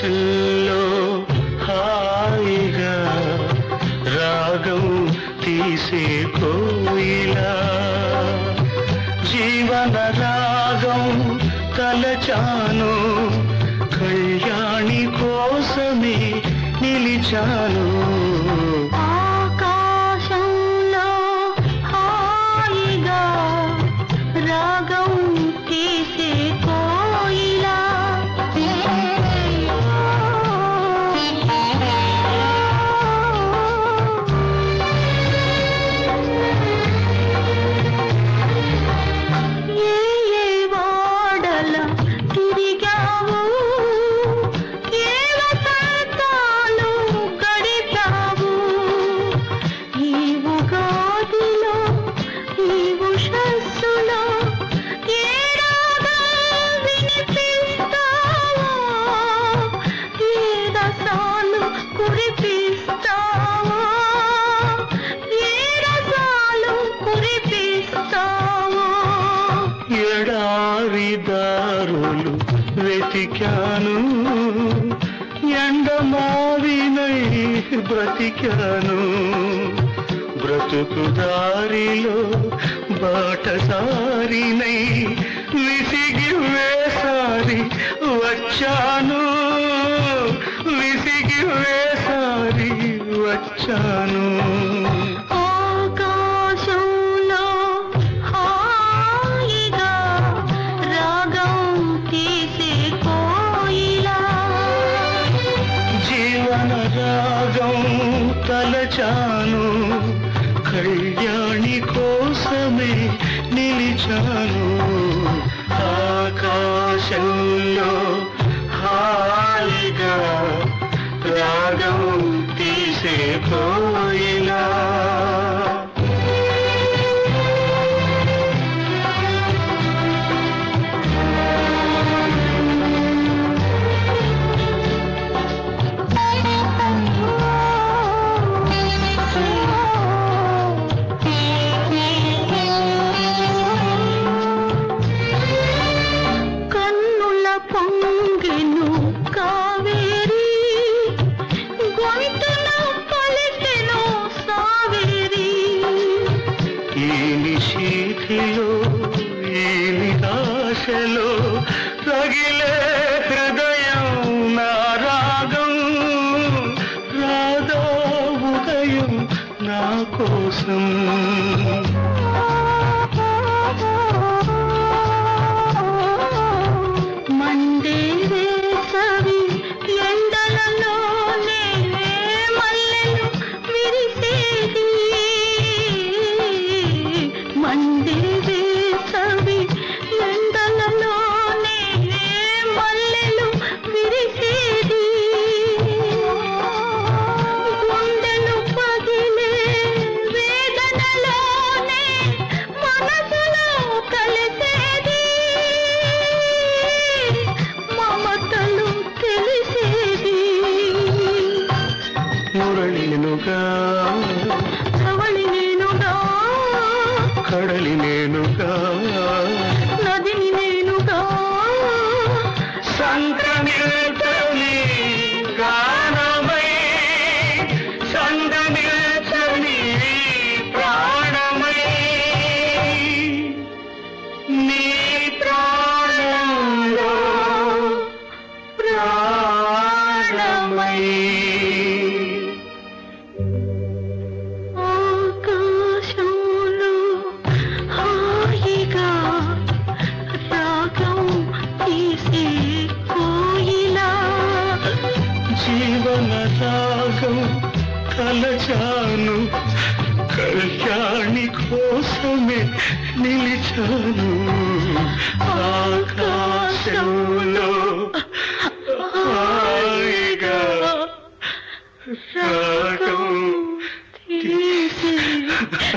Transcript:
ఆకాశంలో హాయిగా రాగం తీసే కోయిలా జీవన రాగం తలచాను కళ్యాణి కోసమే నిలిచాను ఆకాశంలో హాయిగా రాగం తీసే కోయిలా ఏ ఏ వాడల తిరిగావు ఏ వసంతాలు గడిపావు ఈ ఉగాదిలో ఈ ఉషస్సులో ఏ రాగం వినిపిస్తావో ఏ రసాలు కురిపిస్తావో ఏ రసాలు కురిపిస్తావో ఎడారి దారులు వెతికాను ఎండమావినై బ్రతికాను బ్రతుకు దారిలో బాటసారినై విసిగి వేసారి వచ్చాను విసిగి వేసారి వచ్చాను ఆకాశంలో హాయిగా రాగం తీసే కోయిలా జీవన రాగం తలచాను కళ్యాణి కోసమే నిలిచాను ఆకాశంలో హాయిగా రాగం తీసే కోయిలా కన్నుల పొంగెను కావేరి గొంతున పలికెను సావేరి ఈ నిశీతిలో ఈ నిరాశలో రగిలే హృదయం నా రాగం రాధా ఉదయం నా కోసం మండే వేసవి ఎండలలోనే మల్లెలు విరిసేది మండే వేసవి ఎండలలోనే మల్లెలు విరిసేది గుండెలు పగిలే వేదనలోనే మనసులో కలిసేది మమతలు తెలిసేది మురళినుగా ధవళి నేనుగా కడలి నేనుగా నదిని నేనుగా సంక్రమితని గానమై సంగమితని ప్రాణమై నీ ప్రాణంలో ప్రాణమై ఆకాశంలో హాయిగా రాగం తీసే కోయిలా జీవన రాగం కలచాను కళ్యాణి కోసమే నిలిచాను ఆకాశంలో హాయిగా రాగం తీసే